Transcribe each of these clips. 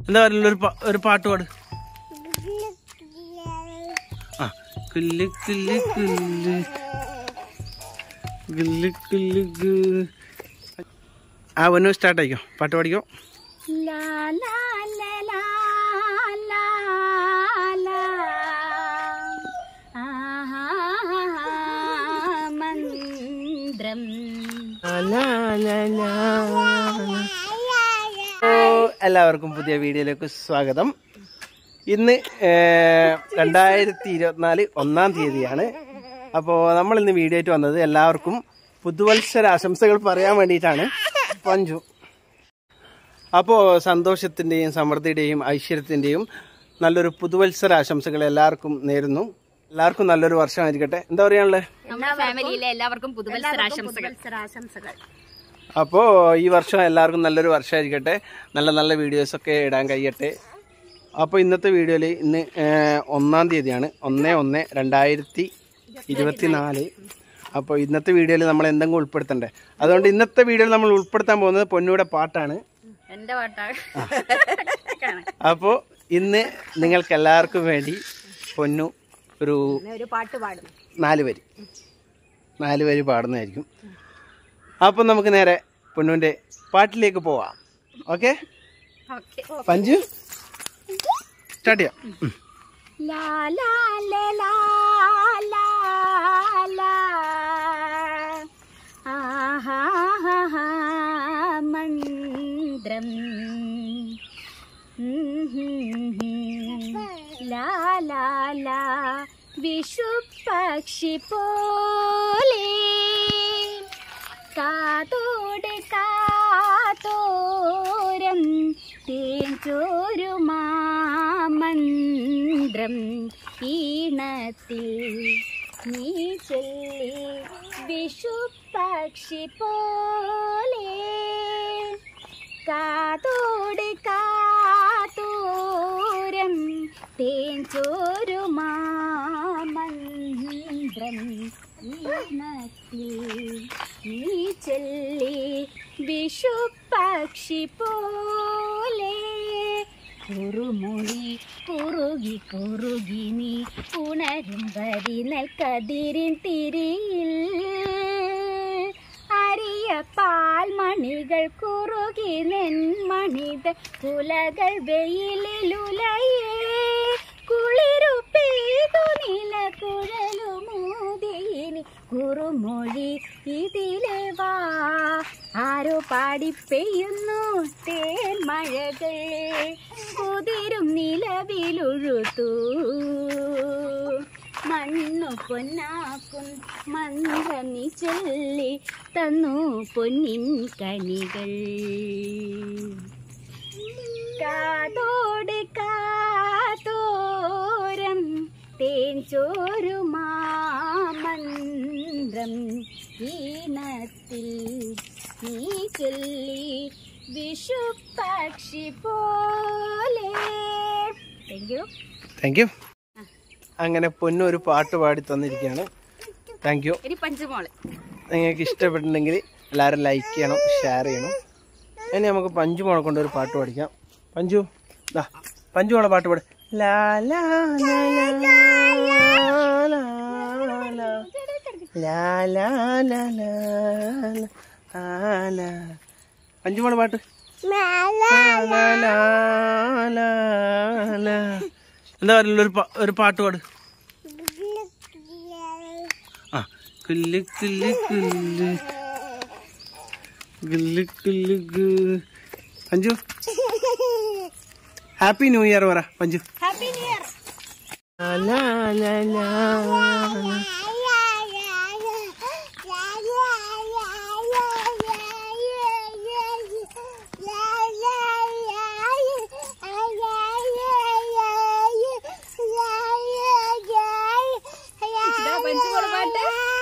എന്താ പറയുക ഒരു പാ- ഒരു പാട്ട് പാട് ആ കില്ല് കില്ല് കില്ല് കില്ല് കില്ല് ഗു. ആ ഒന്ന് സ്റ്റാർട്ട് ആയിക്കോ പാട്ട് പാടിക്കോ ലാ ലാ ലാ ലാ ലാ ലാ. ആഹാ, മന്ത്രം ഓ, എല്ലാവർക്കും പുതിയ വീഡിയോയിലേക്ക് സ്വാഗതം ഇന്ന് രണ്ടായിരത്തി ഇരുപത്തിനാല് ഒന്നാം തീയതിയാണ് അപ്പോൾ നമ്മൾ ഇന്ന് വീഡിയോ ആയിട്ട് വന്നത് എല്ലാവർക്കും പുതുവത്സര ആശംസകൾ പറയാൻ വേണ്ടിയിട്ടാണ് പഞ്ചു അപ്പോൾ സന്തോഷത്തിൻ്റെയും സമൃദ്ധിയുടെയും ഐശ്വര്യത്തിൻ്റെയും നല്ലൊരു പുതുവത്സര ആശംസകൾ എല്ലാവർക്കും നേരുന്നു എല്ലാവർക്കും നല്ലൊരു വർഷമായിരിക്കട്ടെ എന്താ പറയാനുള്ളത് നമ്മുടെ ഫാമിലിയിലെ എല്ലാവർക്കും പുതുവത്സരാശംസകൾ ആശംസകൾ അപ്പോൾ ഈ വർഷം എല്ലാവർക്കും നല്ലൊരു വർഷമായിരിക്കട്ടെ നല്ല നല്ല വീഡിയോസൊക്കെ ഇടാൻ കഴിയട്ടെ അപ്പോൾ ഇന്നത്തെ വീഡിയോയിൽ ഇന്ന് ഏഹ്, ഒന്നാം തീയതിയാണ് ഒന്ന് ഒന്ന് രണ്ടായിരത്തി ഇരുപത്തി നാല് അപ്പോൾ ഇന്നത്തെ വീഡിയോയിൽ നമ്മൾ എന്തെങ്കിലും ഉൾപ്പെടുത്തണ്ടേ അതുകൊണ്ട് ഇന്നത്തെ വീഡിയോയിൽ നമ്മൾ ഉൾപ്പെടുത്താൻ പോകുന്നത് പൊന്നൂടെ പാട്ടാണ് എന്റെ പാട്ടാണ് അപ്പോൾ ഇന്ന് നിങ്ങൾക്ക് എല്ലാവർക്കും വേണ്ടി പൊന്നു ഒരു ഒരു പാട്ട് പാടും നാല് വരി നാല് വരി പാടുന്നതായിരിക്കും അപ്പം നമുക്ക് നേരെ പൊന്നുവിൻ്റെ പാട്ടിലേക്ക് പോവാം ഓക്കെ ഓക്കെ പഞ്ചു സ്റ്റാർട്ട് ചെയ്യാം ഉം. ലാ ലാ ലാ ലാ ലാ ലാ. ആഹാ, ഹാ, ഹാ, മന്ത്രം ഉം, ഹും, ഹും. ലാ ലാ ലാ വിഷു പക്ഷി പോലെ കാതോട് കാതോരം തേഞ്ചോരു മാമന്ത്രം ഈണത്തിൽ നീ ചൊല്ലി വിഷു പക്ഷി പോലെ കാതോട് കാതോരം തേഞ്ചോരു മാമന്ത്രം ഈണത്തിൽ നീ ചൊല്ലി വിഷു പക്ഷി പോലെ കുറുമൊഴി കുറുകി കുറുകി നീ ഉണരും വരി നെൽക്കതിരിൻ തിരിയിൽ അരിയ പാൽമണികൾ കുറുകി നെന്മണിത കുലകൾ വെയിലുലയേ കുളിരു പെയ്തു നില കുഴലുമൂതിയിനി കുറുമൊഴി ഇതിലെ വാ ആരോ പാടി പെയ്യുന്നു തേൻ മഴകൾ കുതിരും നിലവിലുഴുത്തു മണ്ണു പൊന്നാക്കും മന്ത്രം നീ ചൊല്ലി തന്നു പൊന്നിൻ കണികൾ കാതോട് കാതോരം തേൻ ചോരു മാമന്ത്രം ഈണത്തിൽ നീ ചൊല്ലി വിഷു പക്ഷി പോലെ താങ്ക് യു താങ്ക് യു അങ്ങനെ പൊന്നു ഒരു പാട്ട് പാടി തന്നിരിക്കുകയാണ് താങ്ക് യു ഇനി പഞ്ചമോള് നിങ്ങൾക്ക് ഇഷ്ടപ്പെട്ടിട്ടുണ്ടെങ്കിൽ എല്ലാവരും ലൈക്ക് ചെയ്യണം ഷെയർ ചെയ്യണം ഇനി നമുക്ക് പഞ്ചു മോളെ കൊണ്ട് ഒരു പാട്ട് പഠിക്കാം പഞ്ചു ദാ പഞ്ചു മോളെ പാട്ട് പാട് ലാ ലാ ലാ ലാ ലാ ലാ ലാ ലാ ലാ ലാ ലാ ലാ. പഞ്ചു മോളെ പാട്ട് ലാ ലാ ലാ ലാ ലാ. എന്താ പറയുക ഒരു പാ- ഒരു പാട്ട് പാട് ആ കില്ല് കില്ല് കില്ല് കില്ല് കില്ല് ഗു. പഞ്ചു ഹാപ്പി ന്യൂ ഇയർ പറ പഞ്ചു ഹാപ്പി ന്യൂ ഇയർ ലാ, ലാ, ലാ, ലാ. പഞ്ചമോള് പാട്ട്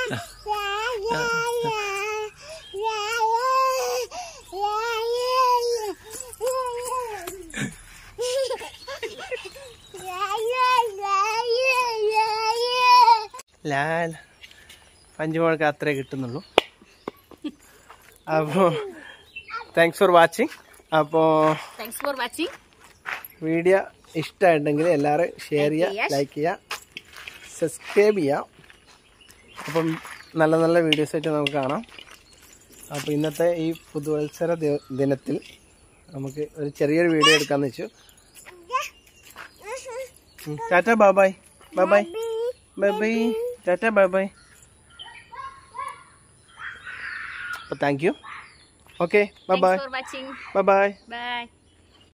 ലാ ലാ. പഞ്ചു മോൾക്ക് അത്രേ കിട്ടുന്നുള്ളൂ അപ്പോൾ താങ്ക്സ് ഫോർ വാച്ചിങ് അപ്പോൾ താങ്ക്സ് ഫോർ വാച്ചിങ് വീഡിയോ ഇഷ്ടമായിട്ടുണ്ടെങ്കിൽ എല്ലാവരും ഷെയർ ചെയ്യുക ലൈക്ക് ചെയ്യുക സബ്സ്ക്രൈബ് ചെയ്യുക അപ്പം നല്ല നല്ല വീഡിയോസ് ആയിട്ട് നമുക്ക് കാണാം അപ്പോൾ ഇന്നത്തെ ഈ പുതുവത്സര ദി- ദിനത്തിൽ നമുക്ക് ഒരു ചെറിയൊരു വീഡിയോ എടുക്കാമെന്ന് വെച്ചു ഉം. ടാറ്റ ബാബായ് ബാബായ് bye bye tata bye bye അപ്പോൾ thank you okay bye bye for watching bye bye by